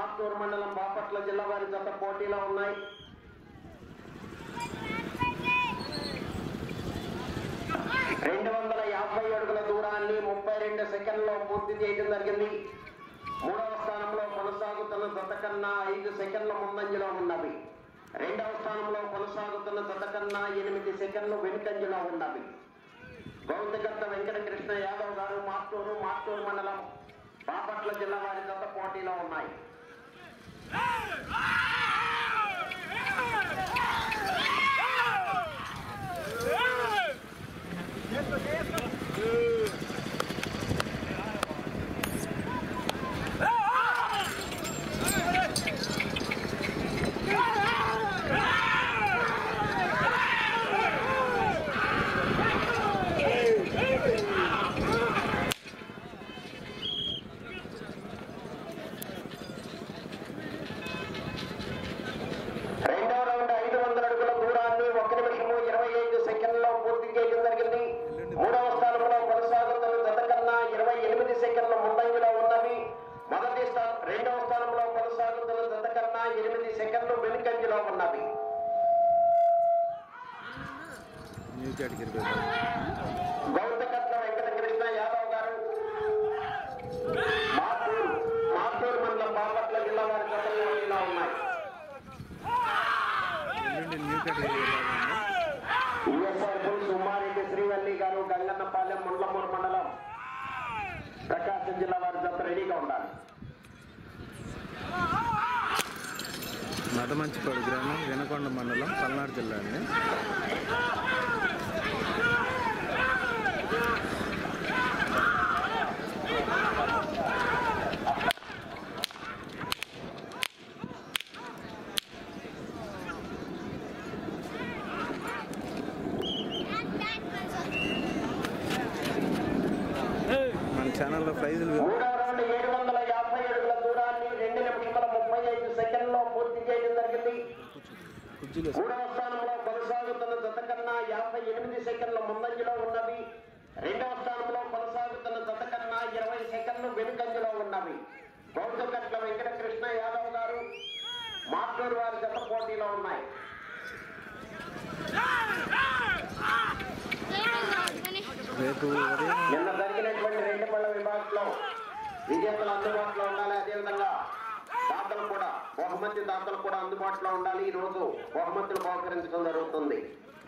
మార్టూరు మండలం బాపట్ల జిల్లా వారి జత పోటీలో ఉన్నాయి రెండు వందల యాభై అడుగుల దూరాన్ని ముప్పై రెండు సెకండ్లో పూర్తి చేయడం జరిగింది మూడవ స్థానంలో కొనసాగుతున్న జత కన్నా ఐదు సెకండ్ల ముందంజలో ఉన్నవి రెండవ స్థానంలో కొనసాగుతున్న జత కన్నా ఎనిమిది సెకండ్లు వెనుకంజలో ఉన్నవి గౌతగత్త వెంకటకృష్ణ యాదవ్ గారు మార్టూరు మార్టూరు మండలం బాపట్ల జిల్లా వారి జత పోటీలో ఉన్నాయి రెండవ రౌండ్ ఐదు వందల అడుగుల దూరాన్ని ఒక నిమిషము ఇరవై ఐదు సెకండ్లో పూర్తి చేయడం జరిగింది మూడవ స్థానంలో కొనసాగుతున్న జత కన్నా ఇరవై ఎనిమిది సెకండ్ల ముందంజలో ఉన్నవి మొదటి స్థానం రెండవ స్థానంలో కొనసాగుతున్న జత కన్నా ఎనిమిది సెకండ్లు వెనుకంజలో ఉన్నవి న్యూ కేటగిరీ పేరు గౌతకట్ల వెంకటకృష్ణ యాదవ్ గారు మాటూరు మాటూరు మండలం బాపట్ల జిల్లా వారి జతలు ఇలా ఉన్నాయి ఎల్లుండి న్యూ కేటగిరీ విభాగంలో ఈఎస్ఆర్ బుల్ సుమారెడ్డి శ్రీవల్లి గారు గంగన్నపాలెం ముండ్లమూరు మండలం ప్రకాశం జిల్లా వారి జత రెడీగా ఉండాలి మదమంచిపాడు గ్రామం వినకొండ మండలం పల్నాడు జిల్లా అండి మన ఛానల్లో ప్రైజులు మూడో రౌండ్ ఏడు వందల యాభై అడుగుల దూరాన్ని రెండు నిమిషముల ముప్పై ఐదు సెకండ్లో పూర్తి చేయడం జరిగింది కుర్చీలు మూడవ స్థానంలో కొనసాగుతున్న జత కన్నా యాభై ఎనిమిది సెకండ్ల ముందంజలో ఉన్నవి రెండవ స్థానంలో కొనసాగుతున్న జత కన్నా ఇరవై సెకండ్లు వెనుకంజలో ఉన్నవి గౌతకట్ల వెంకటకృష్ణ యాదవ్ గారు మాటూరు వారి జత పోటీలో ఉన్నాయి రేపు ఉదయం నిన్న జరిగినటువంటి రెండు పళ్ళ విభాగంలో విజేతలు అందుబాటులో ఉండాలి అదేవిధంగా దాతలు కూడా బహుమతి దాతలు కూడా అందుబాటులో ఉండాలి ఈ రోజు బహుమతులు బహుకరించడం జరుగుతుంది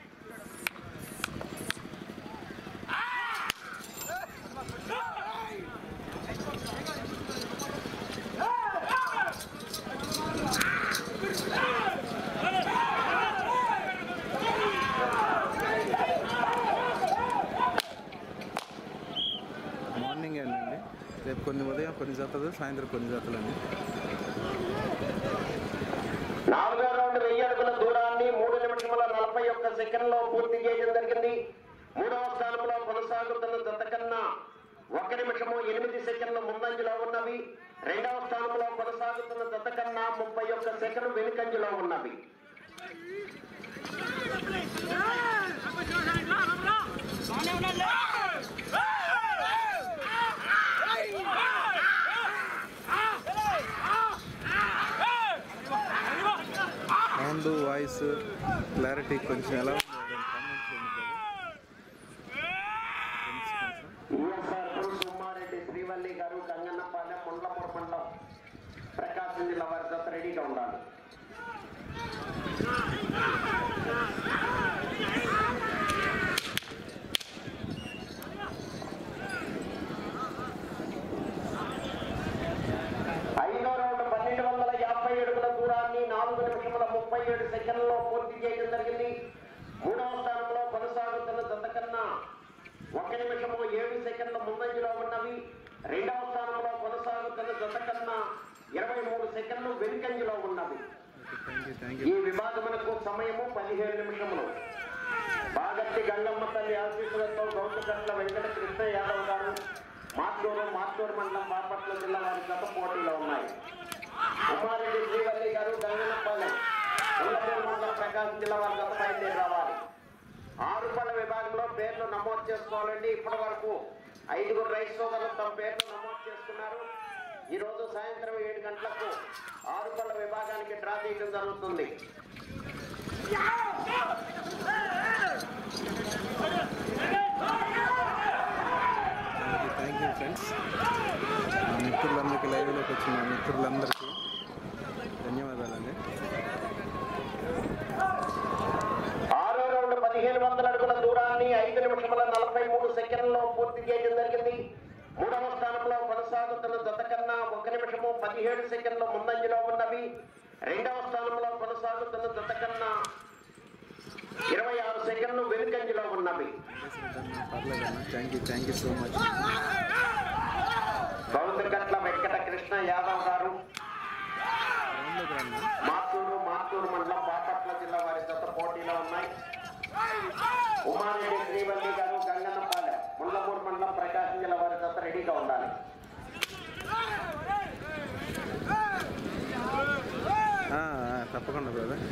మార్నింగ్ అండి రేపు కొన్ని ఉదయం కొన్ని జతలు సాయంత్రం కొన్ని జతలు అండి నాలుగో రౌండ్ వెయ్యి అడుగుల దూరాన్ని మూడు నిమిషముల నలభై ఒక్క సెకండ్ లో పూర్తి చేయడం జరిగింది మూడవ స్థానంలో కొనసాగుతున్న జత కన్నా ఒక నిమిషము ఎనిమిది సెకండ్ల ముందంజలో ఉన్నవి రెండవ స్థానంలో కొనసాగుతున్న జత కన్నా ముప్పై ఒక్క సెకండ్ వెనుకంజలో ఉన్నవి సౌండ్ వాయిస్ క్లారిటీ కొంచెం ఎలా ఉంది కామెంట్స్ చేయండి కొంచెం ఈఎస్ఆర్ సుమ్మారెడ్డి శ్రీవల్లి గారు గంగన్నపాలెం ముండ్లమూరు మండలం ప్రకాశం జిల్లా వారి జత రెడీగా ఉండాలి ఐదో రౌండ్ పన్నెండు వందల యాభై అడుగుల దూరాన్ని నాలుగు నిమిషముల ముప్పై ఏడు సెకండ్లలో పూర్తి చేయడం జరిగింది మూడవ స్థానంలో కొనసాగుతున్న జత కన్నా ఒక నిమిషము ఏడు సెకండ్ల ముందంజలో ఉన్నవి రెండవ స్థానంలో కొనసాగుతున్న జత కన్నా ఇరవై మూడు సెకండ్లు వెనుకంజలో ఉన్నవి థ్యాంక్ యూ థ్యాంక్ ఈ యూ విభాగమునకు సమయము పదిహేడు నిమిషములు బాగట్టి గంగమ్మ తల్లి ఆశీస్సులతో గౌతకట్ల వెంకట కృష్ణ యాదవ్ గారు మాటూరు మాటూరు మండలం బాపట్ల జిల్లా వారి గత పోటీలో ఉన్నాయి ఉమారెడ్డి శ్రీవల్లి గారు గంగన్నపల్లె ఉండమూరు మండలం ప్రకాశం జిల్లా వారి గత బయలుదేరి రావాలి ఆరు పళ్ళ విభాగంలో పేర్లు నమోదు చేసుకోవాలండి ఇప్పటి వరకు ఐదుగురు రైతు సోదరులు తమ పేర్లు నమోదు చేసుకున్నారు ఈ రోజు సాయంత్రం ఏడు గంటలకు ఆరు పళ్ళ విభాగానికి డ్రా తీయడం జరుగుతుంది థ్యాంక్ యూ ఫ్రెండ్స్ మా మిత్రులందరికీ లైవ్లోకి వచ్చిన మా మిత్రులందరికీ ధన్యవాదాలండి ఆరో రౌండ్ పదిహేను వందల అడుగుల దూరాన్ని ఐదు నిమిషముల నలభై మూడు సెకండ్లలో పూర్తి చేయడం జరిగింది మూడవ స్థానంలో కొనసాగుతున్న జత కన్నా ఒక నిమిషము పదిహేడు సెకండ్ల ముందంజలో ఉన్నవి రెండవ స్థానంలో కొనసాగుతున్న జత కన్నా ఇరవై ఆరు సెకండ్లు వెనుకంజలో ఉన్నవి పర్లేదన్నా thank you thank you so much Gatla Venkata Krishna Yadav గారు రౌండ్లోకి రండి మాతూరు మాతూరు మండలం బాపట్ల జిల్లా వారి జత పోటీలో ఉన్నాయి ఉమారెడ్డి శ్రీవల్లి గారు గంగన్నపాలెం ముళ్ళమూరు మండలం ప్రకాశం జిల్లా వారి జత రెడీగా ఉండాలి ఆ, ఆ, తప్పకుండా బ్రదర్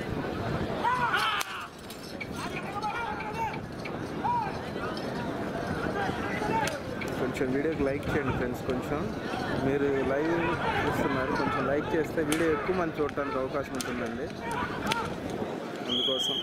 కొంచెం వీడియోకి లైక్ చేయండి ఫ్రెండ్స్ కొంచెం మీరు లైవ్ చూస్తున్నారు కొంచెం లైక్ చేస్తే వీడియో ఎక్కువ మంది చూడటానికి అవకాశం ఉంటుందండి అందుకోసం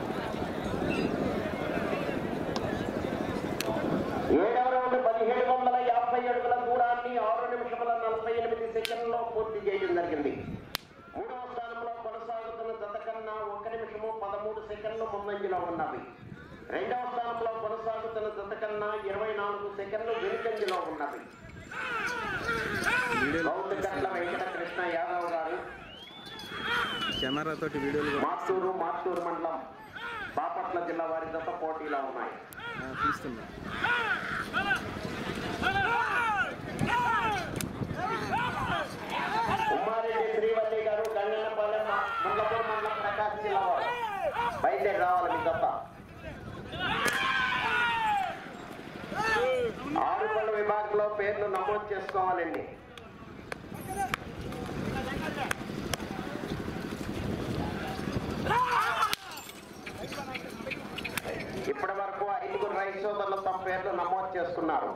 ఏడవ రౌండ్ పదిహేడు వందల యాభై అడుగుల దూరాన్ని ఆరు నిమిషముల నలభై ఎనిమిది సెకండ్లో పూర్తి చేయడం జరిగింది మూడవ స్థానంలో కొనసాగుతున్న జత కన్నా ఒక నిమిషము పదమూడు సెకండ్లు ముందంజలో ఉన్నవి రెండవ స్థానంలో కొనసాగుతున్న జత కన్నా ఇరవై నాలుగు సెకండ్లు వెనుకంజలో ఉన్నవి వీడియోలు గట్ల వెంకట కృష్ణ యాదవ్ గారు కెమెరాతోటి వీడియోలు కూడా మాత్తూరు మాత్తూరు మండలం బాపట్ల జిల్లా వారి జత పోటీలో ఉన్నాయి ఆ, తీస్తున్నా ఉమ్మారెడ్డి శ్రీవల్లి గారు గంగన్నపాలెం ముల్లపూర్ మండలం ప్రకాశం జిల్లా వారు బయలుదేరి రావాలి మీ తప్ప ఆరుపల్ల విభాగంలో పేర్లు నమోదు చేసుకోవాలండి ఇప్పటి వరకు ఐదుగురు రైతు సోదరులు తమ పేర్లు నమోదు చేసుకున్నారు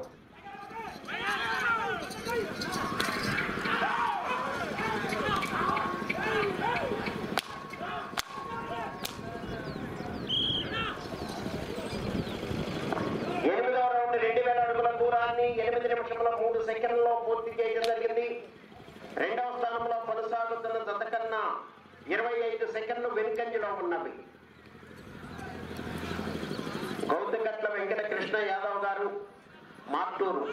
ఎనిమిదవ రౌండ్ రెండు వేల అడుగుల దూరాన్ని ఎనిమిది నిమిషముల మూడు సెకండ్లలో పూర్తి చేయడం జరిగింది రెండవ స్థానంలో కొనసాగుతున్న జత కన్నా ఇరవై ఐదు సెకండ్లు వెనుకంజలో ఉన్నవి గౌతగట్ల వెంకట కృష్ణ యాదవ్ గారు మాట్టూరు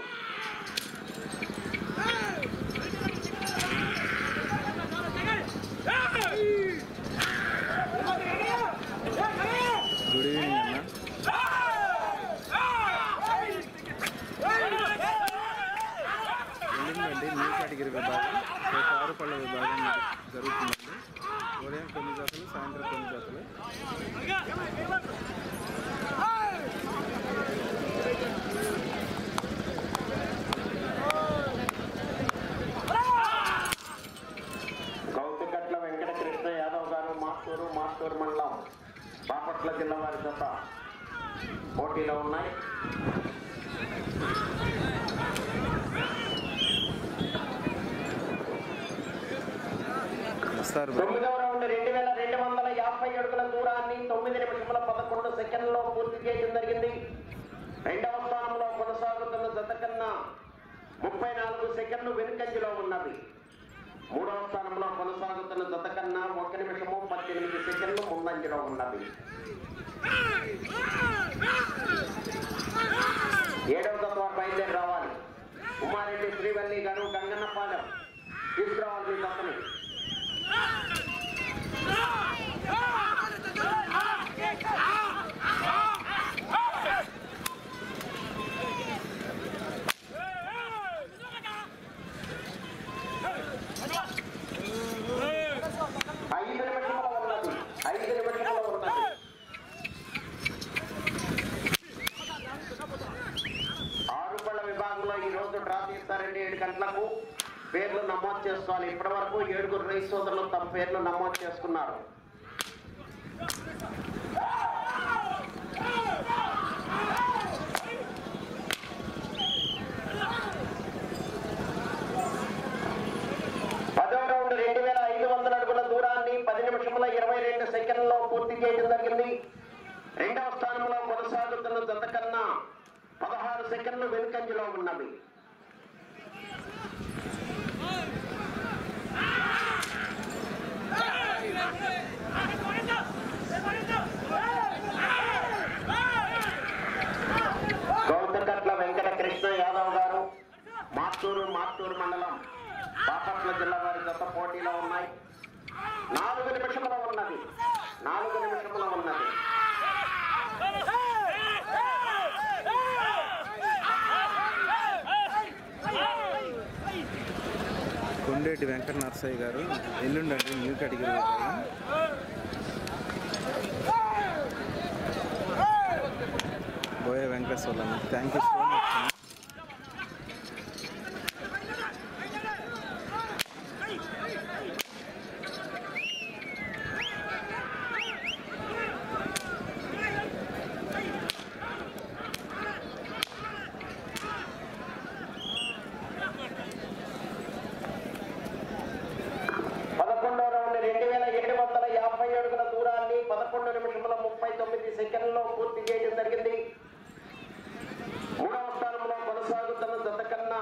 గుడ్ ఈవినింగ్ అన్న ఎల్లుండండి న్యూ కేటగిరీ విభాగం రేపు ఆరుపళ్ళ విభాగం జరుగుతుందండి ఉదయం కొన్ని జతలు సాయంత్రం కొన్ని జతలు గౌతగట్ల వెంకట కృష్ణ యాదవ్ గారు మాట్టూరు మాట్టూరు మండలం బాపట్ల జిల్లా వారి జత పోటీలో ఉన్నాయి వస్తారు తొమ్మిదవ రౌండ్ రెండు వేల రెండు వందల యాభై అడుగుల దూరాన్ని తొమ్మిది నిమిషముల పదకొండు సెకండ్లో పూర్తి చేయడం జరిగింది రెండవ స్థానంలో కొనసాగుతున్న జత కన్నా ముప్పై నాలుగు సెకండ్లు వెనుకంజలో ఉన్నవి మూడవ స్థానంలో కొనసాగుతున్న జత కన్నా ఒక నిమిషము పద్దెనిమిది సెకండ్లు ముందంజలో ఉన్నవి ఏడవ జత వారు బయలుదేరి రావాలి ఉమారెడ్డి శ్రీవల్లి గారు గంగన్నపాలెం తీసుకురావాలి మీ జతని ఐదు నిమిషంలో ఉన్నది ఐదు నిమిషంలో ఉన్నది ఆరుపళ్ళ విభాగంలో ఈ రోజు డ్రా తీస్తారండి ఏడు గంటలకు పేర్లు నమోదు చేసుకోవాలి ఇప్పటి వరకు ఏడుగురు రైతు సోదరులు తమ పేర్లు నమోదు చేసుకున్నారు చేయడం జరిగింది రెండవ స్థానంలో కొనసాగుతున్న జత కన్నా పదహారు సెకండ్లు వెనుకంజలో ఉన్నవి గౌతకట్ల వెంకట కృష్ణ యాదవ్ గారు మాత్తూరు మాత్తూరు మండలం బాపట్ల జిల్లా వారి జత పోటీలో ఉన్నాయి నాలుగు నిమిషముల ఉన్నది నాలుగు నిమిషముల ఉన్నది కొండేటి వెంకట నరసయ్య గారు ఎల్లుండండి న్యూ కేటగిరీ విభాగం బోయ వెంకటేశ్వర్లు అన్న థ్యాంక్ యూ సో మచ్ అన్న. పదకొండో రౌండ్ రెండు వేల ఏడు వందల యాభై అడుగుల దూరాన్ని పదకొండు నిమిషముల ముప్పై తొమ్మిది సెకండ్లో పూర్తి చేయడం జరిగింది మూడవ స్థానంలో కొనసాగుతున్న జత కన్నా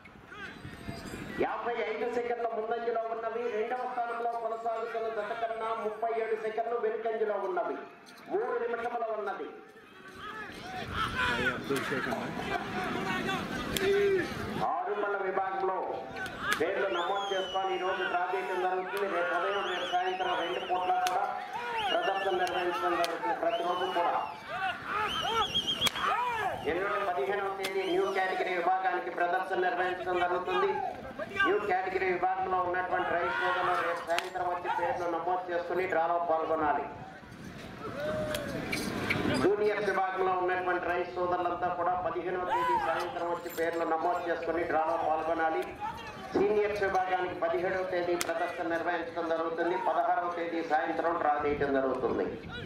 యాభై ఐదు సెకండ్ల ముందంజలో ఉన్నవి రెండవ స్థానంలో కొనసాగుతున్న జత కన్నా ముప్పై ఏడు సెకండ్లు వెనుకంజలో ఉన్నవి మూడు నిమిషముల ఉన్నది అయ్యి అబ్దుల్ షేక్ అన్న ఆరుమల విభాగంలో పేర్లు నమోదు చేసుకొని ఈ రోజు డ్రా చేయడం జరుగుతుంది రేపు ఉదయం రేపు సాయంత్రం రెండు పూట్ల కూడా ప్రదర్శన నిర్వహించడం జరుగుతుంది ప్రతిరోజు కూడా ఎల్లుండి పదిహేనవ తేదీ న్యూ కేటగిరీ విభాగానికి ప్రదర్శన నిర్వహించడం జరుగుతుంది న్యూ కేటగిరీ విభాగంలో ఉన్నటువంటి రైతు సోదరులు రేపు సాయంత్రం వచ్చి పేర్లు నమోదు చేసుకుని డ్రాలో పాల్గొనాలి జూనియర్ విభాగంలో ఉన్నటువంటి రైతు సోదరులంతా కూడా పదిహేనవ తేదీ సాయంత్రం వచ్చి పేర్లు నమోదు చేసుకుని డ్రాలో పాల్గొనాలి సీనియర్స్ విభాగానికి పదిహేడవ తేదీ ప్రదర్శన నిర్వహించడం జరుగుతుంది పదహారవ తేదీ సాయంత్రం డ్రా చేయడం జరుగుతుంది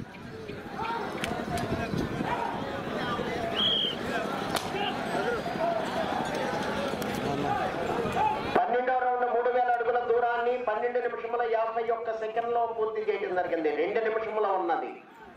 అన్న పన్నెండవ రౌండ్ మూడు వేల అడుగుల దూరాన్ని పన్నెండు నిమిషముల యాభై ఒక్క సెకండ్ లో పూర్తి చేయడం జరిగింది రెండు నిమిషముల ఉన్నది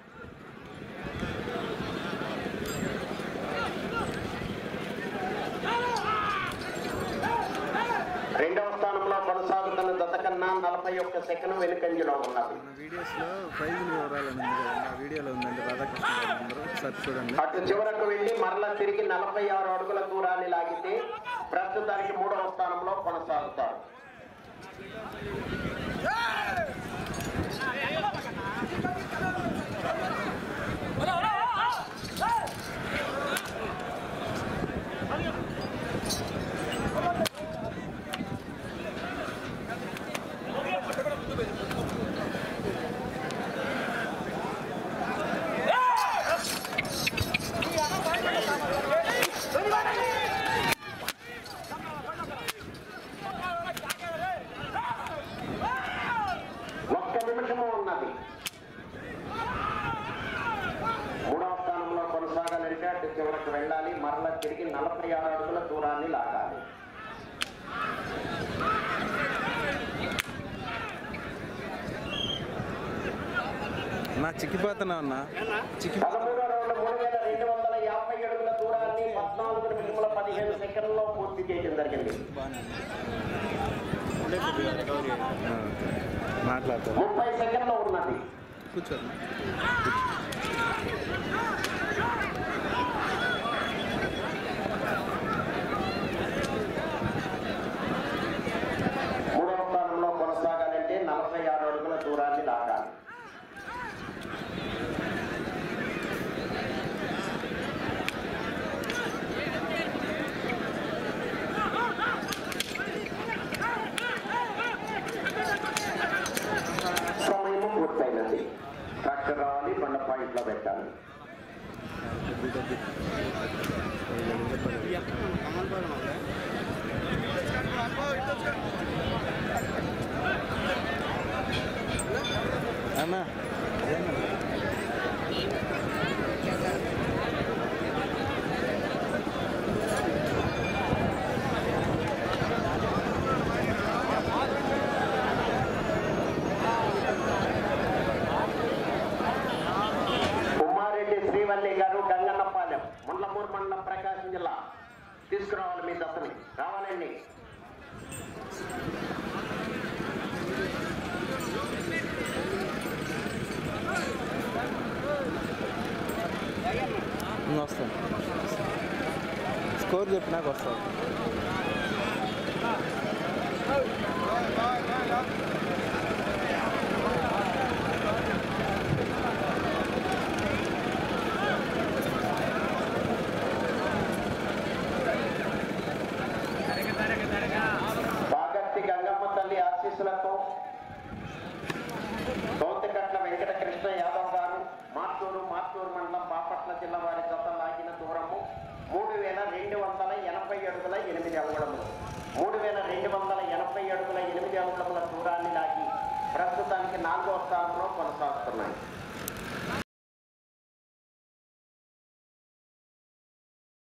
రెండవ స్థానంలో కొనసాగుతున్న జత కన్నా నలభై ఒక్క సెకండ్ వెనుకంజలో ఉన్నది మన వీడియోస్లో ప్రైజుల వివరాలు అని ఉంది కదండి ఆ వీడియోలో ఉందండి రాధాకృష్ణ గారి నెంబరు ఒకసారి చూడండి అటు చివరకు వెళ్లి మరల తిరిగి నలభై ఆరు అడుగుల దూరాన్ని లాగితే ప్రస్తుతానికి మూడవ స్థానంలో కొనసాగుతారు ఒక్క నిమిషము ఉన్నది మూడవ స్థానంలో కొనసాగాలంటే అటు చివరకు వెళ్ళాలి మరల తిరిగి నలభై ఆరు అడుగుల దూరాన్ని లాగాలి నా చిక్కిపోతున్నా అన్న చిక్కి పదమూడో రౌండ్ మూడు వేల రెండు వందల యాభై అడుగుల దూరాన్ని పద్నాలుగు నిమిషముల పదిహేను సెకండ్లో పూర్తి చేయడం జరిగింది మాట్లాడతాను ముప్పై సెకండ్లో ఉన్నది కూర్చోండి మూడవ స్థానంలో కొనసాగాలంటే నలభై ఆరు అడుగుల దూరాన్ని లాగాలి సమయము పూర్తయినది ట్రాక్టర్ రావాలి బండ పాయింట్లో పెట్టాలి కొద్ది కొద్ది అన్న జిల్లా తీసుకురావాలి మీ దత్తని రావాలండి నేను వస్తాను స్కోర్ చెప్పినాక వస్తాను బాగర్తి గంగమ్మ తల్లి ఆశీస్సులతో సౌతకట్ల వెంకట కృష్ణ యాదవ్ గారు మార్టూరు మార్టూరు మండలం బాపట్ల జిల్లా వారి జత లాగిన దూరము మూడు వేల రెండు వందల ఎనభై అడుగుల ఎనిమిది అంగుళములు మూడు వేల రెండు వందల ఎనభై అడుగుల ఎనిమిది అంగుళముల దూరాన్ని లాగి ప్రస్తుతానికి నాలుగో స్థానంలో కొనసాగుతున్నాయి